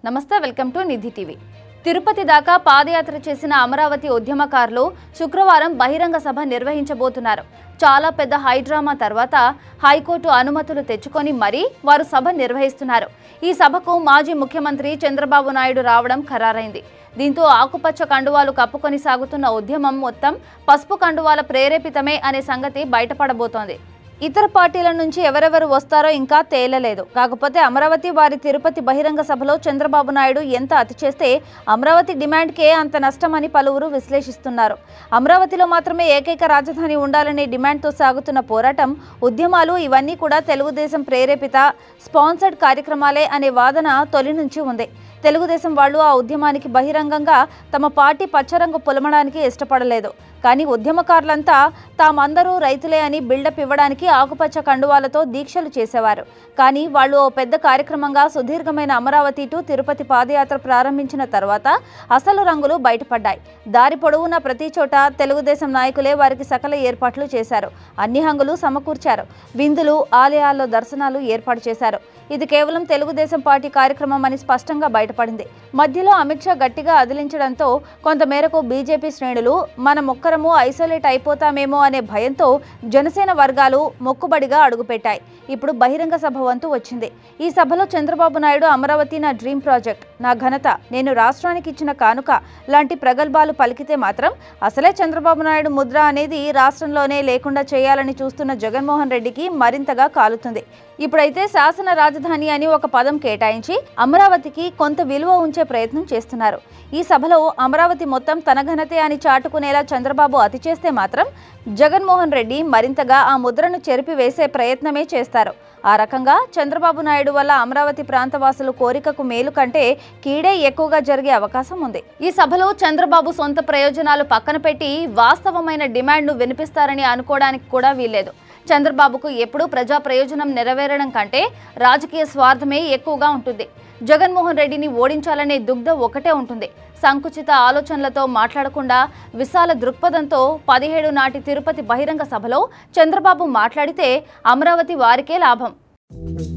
నమస్తే welcome to Nidhi TV Tirupati దాకా పాదయాత్ర చేసిన అమరావతి ఉద్యమకారులు శుక్రవారం బహిరంగ సభ నిర్వహించబోతున్నారు చాలా పెద్ద హైడ్రామా తర్వాత హైకోర్టు అనుమతులు తెచ్చుకొని మరీ వారు సభ నిర్వహిస్తున్నారు ఈ సభకు మాజీ ముఖ్యమంత్రి చంద్రబాబు నాయుడు రావడం ఖరారైంది దీంతో ఆకుపచ్చ కండువాలు కప్పుకొని సాగుతున్న ఉద్యమం మొత్తం పసుపు కండువాల ప్రేరేపితమే అనే సంగతి బయటపడబోతోంది ఇతర పార్టీల నుంచి ఎవరెవరు వస్తారో ఇంకా తేలలేదు కాకపోతే అమరావతి వారి తిరుపతి బహిరంగ సభలో చంద్రబాబు నాయుడు ఎంత అతి చేస్తే అమరావతి డిమాండ్కే అంత నష్టమని పలువురు విశ్లేషిస్తున్నారు అమరావతిలో మాత్రమే ఏకైక రాజధాని ఉండాలనే డిమాండ్తో సాగుతున్న పోరాటం ఉద్యమాలు ఇవన్నీ కూడా తెలుగుదేశం ప్రేరేపిత స్పాన్సర్డ్ కార్యక్రమాలే అనే వాదన తొలి నుంచి ఉంది తెలుగుదేశం వాళ్ళు ఆ ఉద్యమానికి బహిరంగంగా తమ పార్టీ పచ్చరంగు పొలమడానికి ఇష్టపడలేదు కానీ ఉద్యమకారులంతా తామందరూ రైతులే అని బిల్డప్ ఇవ్వడానికి ఆకుపచ్చ కండువాలతో దీక్షలు చేసేవారు కానీ వాళ్ళు ఓ పెద్ద కార్యక్రమంగా సుదీర్ఘమైన అమరావతి టు తిరుపతి పాదయాత్ర ప్రారంభించిన తర్వాత అసలు రంగులు బయటపడ్డాయి దారి పొడవునా ప్రతి చోట తెలుగుదేశం నాయకులే వారికి సకల ఏర్పాట్లు చేశారు అన్ని హంగులు సమకూర్చారు విందులు ఆలయాల్లో దర్శనాలు ఏర్పాటు చేశారు ఇది కేవలం తెలుగుదేశం పార్టీ కార్యక్రమం అని స్పష్టంగా బయటపడింది మధ్యలో అమిత్ షా గట్టిగా అదిలించడంతో కొంతమేరకు బీజేపీ శ్రేణులు మనమొక్కరము ఐసోలేట్ అయిపోతామేమో అనే భయంతో జనసేన వర్గాలు మొక్కుబడిగా అడుగుపెట్టాయి ఇప్పుడు బహిరంగ సభ వంతు వచ్చింది ఈ సభలో చంద్రబాబు నాయుడు అమరావతి నా డ్రీమ్ ప్రాజెక్ట్ నా ఘనత నేను రాష్ట్రానికి ఇచ్చిన కానుక లాంటి ప్రగల్భాలు పలికితే మాత్రం అసలే చంద్రబాబు నాయుడు ముద్ర అనేది రాష్ట్రంలోనే లేకుండా చేయాలని చూస్తున్న జగన్మోహన్ రెడ్డికి మరింతగా కాలుతుంది ఇప్పుడైతే శాసన రాజధాని అని ఒక పదం కేటాయించి అమరావతికి కొంత విలువ ఉంచే ప్రయత్నం చేస్తున్నారు ఈ సభలో అమరావతి మొత్తం తన ఘనతే అని చాటుకునేలా చంద్రబాబు అతి చేస్తే మాత్రం జగన్మోహన్ రెడ్డి మరింతగా ఆ ముద్రను చెరిపివేసే ప్రయత్నమే చేస్తారు ఆ రకంగా చంద్రబాబు నాయుడు వల్ల అమరావతి ప్రాంతవాసులు కోరికకు మేలు కంటే కీడే ఎక్కువగా జరిగే అవకాశం ఉంది ఈ సభలో చంద్రబాబు సొంత ప్రయోజనాలు పక్కన పెట్టి వాస్తవమైన డిమాండ్ను వినిపిస్తారని అనుకోవడానికి కూడా వీల్లేదు చంద్రబాబుకు ఎప్పుడూ ప్రజా ప్రయోజనం నెరవేరడం కంటే రాజకీయ స్వార్థమే ఎక్కువగా ఉంటుంది జగన్మోహన్ రెడ్డిని ఓడించాలనే దుగ్ధ ఒకటే ఉంటుంది సంకుచిత ఆలోచనలతో మాట్లాడకుండా విశాల దృక్పథంతో పదిహేడు నాటి తిరుపతి బహిరంగ సభలో చంద్రబాబు మాట్లాడితే అమరావతి వారికే లాభం